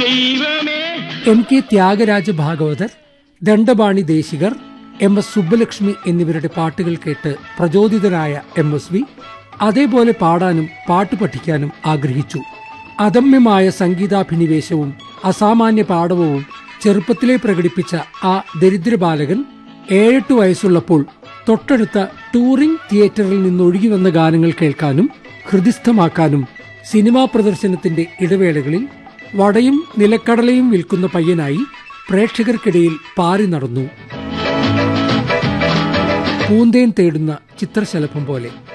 ദൈവമേ M K Thyagaraja Bhagavathar Dandapani Desikar M S Subbulakshmi എന്നിവരുടെ പാട്ടുകൾ കേട്ട് പ്രചോദിതനായ എം എസ് വി അതേപോലെ പാടാനും പാട്ട് പഠിക്കാനും ആഗ്രഹിച്ചു അദമ്യമായ സംഗീതാഭിനിവേശവും അസാമാന്യ പാടവവും ചെറുപ്പത്തിലെ പ്രകടിപ്പിച്ച ആ ദരിദ്ര ബാലകൻ ഏഴെട്ട് വയസ്സുള്ളപ്പോൾ തൊട്ടടുത്ത ടൂറിംഗ് തിയേറ്ററിൽ നിന്നൊഴുകി വന്ന ഗാനങ്ങൾ കേൾക്കാനും ഹൃദിസ്ഥമാക്കാനും സിനിമാ പ്രദർശനത്തിന്റെ ഇടവേളകളിൽ വടയും നിലക്കടലയും വിൽക്കുന്ന പയ്യനായി പ്രേക്ഷകർക്കിടയിൽ പാറി നടന്നു പൂന്തേൻ തേടുന്ന ചിത്രശലഭം പോലെ